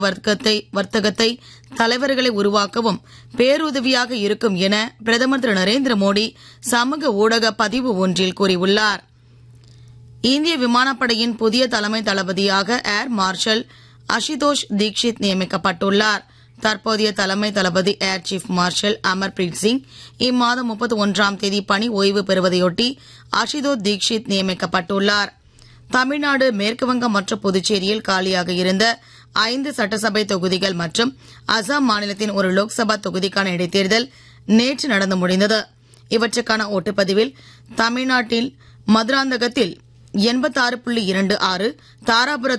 வர்க்கத்தை வர்த்தகத்தை தலைவர்களை உருவாக்கவும் பேருதவியாக இருக்கும் என பிரதமர் திரு நரேந்திர மோடி சமூக ஊடக பதிவு ஒன்றில் கூறியுள்ளார் இந்திய விமானப்படையின் புதிய தலைமை தளபதியாக ஏர் மார்ஷல் அஷிதோஷ் தீக்ஷித் நியமிக்கப்பட்டுள்ளார் தற்போதைய தலைமை தளபதி air chief marshal Amarpreet Singh இம்மாதம் முப்பத்தி ஒன்றாம் தேதி பணி ஓய்வு பெறுவதையொட்டி அஷிதோஷ் தீக்ஷித் நியமிக்கப்பட்டுள்ளார் தமிழ்நாடு மேற்குவங்கம் மற்றும் புதுச்சேரியில் காலியாக இருந்த ஐந்து சட்டசபை தொகுதிகள் மற்றும் அசாம் மாநிலத்தின் ஒரு லோக்சபா தொகுதிக்கான இடைத்தேர்தல் நேற்று நடந்து முடிந்தது இவற்றுக்கான ஓட்டுப்பதிவில் தமிழ்நாட்டில் மதுராந்தகத்தில் எண்பத்தாறு புள்ளி இரண்டு ஆறு தாராபுரத்தில்